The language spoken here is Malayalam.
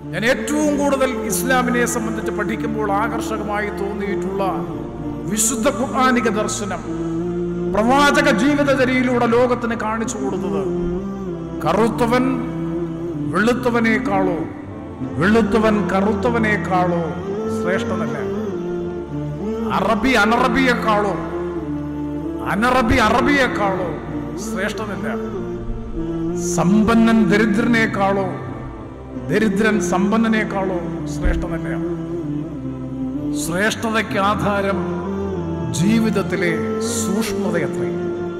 ഞാൻ ഏറ്റവും കൂടുതൽ ഇസ്ലാമിനെ സംബന്ധിച്ച് പഠിക്കുമ്പോൾ ആകർഷകമായി തോന്നിയിട്ടുള്ള വിശുദ്ധ ഖുർആാനിക ദർശനം പ്രവാചക ജീവിതചര്യയിലൂടെ ലോകത്തിന് കാണിച്ചു കൊടുത്തത് കറുത്തവൻ വെളുത്തവനേക്കാളോ വെളുത്തവൻ കറുത്തവനേക്കാളോ ശ്രേഷ്ഠനല്ല അറബി അനറബിയെക്കാളോ അനറബി അറബിയെക്കാളോ ശ്രേഷ്ഠനല്ല സമ്പന്നൻ ദരിദ്രനേക്കാളോ ദരിദ്രൻ സമ്പന്നനേക്കാളോ ശ്രേഷ്ഠനല്ല ശ്രേഷ്ഠതയ്ക്ക് ആധാരം ജീവിതത്തിലെ സൂക്ഷ്മതയത്രേ